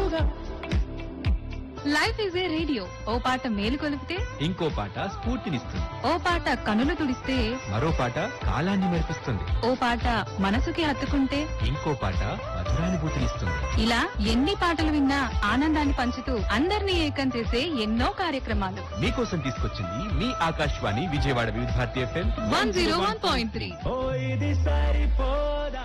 తోడుగా life is a radio ఓ పాట మేలు కొలిపితే ఇంకో పాట స్ఫూర్తినిస్తుంది ఓ పాట కనులు తుడిస్తే మరో పాట కాలాన్ని మెరిపిస్తుంది ఓ పాట మనసుకి హత్తుకుంటే ఇంకో పాట మధురానుభూతినిస్తుంది ఇలా ఎన్ని పాటలు విన్నా ఆనందాన్ని పంచుతూ అందరినీ ఏకం చేసే ఎన్నో కార్యక్రమాలు మీకోసం తీసుకొచ్చింది మీ Akashvani Vijayawada Vividh Bharati FM one zero one point three ఓ ఇది సరిపోదా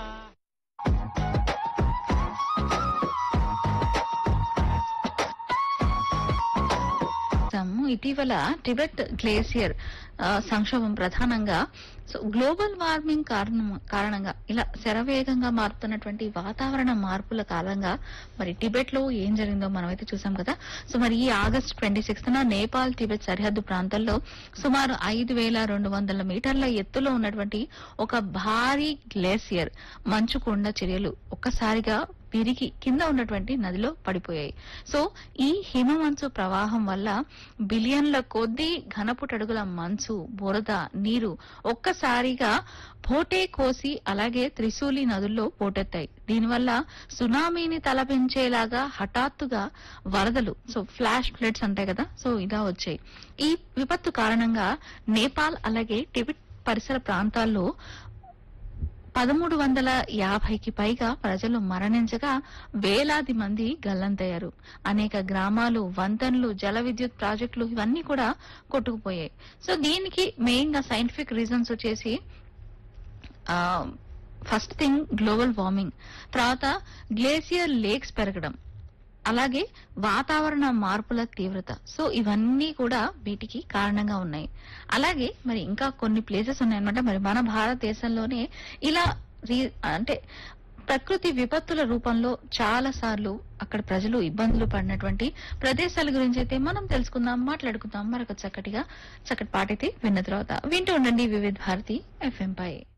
చూసాము ఇటీవల టిబెట్ గ్లేసియర్ ఆ, సంక్షోభం ప్రధానంగా సో గ్లోబల్ వార్మింగ్ కారణం కారణంగా ఇలా శరవేగంగా మారుతున్నటువంటి వాతావరణ మార్పుల కాలంగా మరి టిబెట్ లో ఏం జరిగిందో మనమైతే చూసాం కదా సో మరి ఈ August twenty sixth Nepal Tibet సరిహద్దు ప్రాంతంలో సుమారు ఐదు వేల రెండు వందల మీటర్ల ఎత్తులో ఉన్నటువంటి ఒక భారీ గ్లేసియర్ మంచు కొండ చర్యలు ఒక్కసారిగా విరిగి కింద ఉన్నటువంటి నదిలో పడిపోయాయి సో ఈ హిమమంచు ప్రవాహం వల్ల బిలియన్ల కొద్దీ ఘనపుటడుగుల మంచు బురద నీరు ఒక్కసారిగా పోటే కోసి అలాగే త్రిశూలి నదుల్లో పోటెత్తాయి దీనివల్ల సునామీని తలపించేలాగా హఠాత్తుగా వరదలు సో ఫ్లాష్ ఫ్లడ్స్ అంటాయి కదా సో ఇలా వచ్చాయి ఈ విపత్తు కారణంగా నేపాల్ అలాగే టిబెట్ పరిసర ప్రాంతాల్లో పదమూడు వందల యాభైకి పైగా ప్రజలు మరణించగా వేలాది మంది గల్లంతయ్యారు అనేక గ్రామాలు వంతెనలు జల విద్యుత్ ప్రాజెక్టులు ఇవన్నీ కూడా కొట్టుకుపోయాయి సో దీనికి మెయిన్ గా సైంటిఫిక్ రీజన్స్ వచ్చేసి ఫస్ట్ థింగ్ గ్లోబల్ వార్మింగ్ తర్వాత గ్లేసియర్ లేక్స్ పెరగడం అలాగే వాతావరణ మార్పుల తీవ్రత సో ఇవన్నీ కూడా వీటికి కారణంగా ఉన్నాయి అలాగే మరి ఇంకా కొన్ని ప్లేసెస్ ఉన్నాయన్నమాట మరి మన భారతదేశంలోనే ఇలా రీ- అంటే ప్రకృతి విపత్తుల రూపంలో చాలా సార్లు అక్కడ ప్రజలు ఇబ్బందులు పడినటువంటి ప్రదేశాల గురించి అయితే మనం తెలుసుకుందాం మాట్లాడుకుందాం మరొక చక్కటిగా చక్కటి పాట అయితే విన్న తర్వాత వింటూ ఉండండి వివిధ భారతి ఎఫ్ఎం పై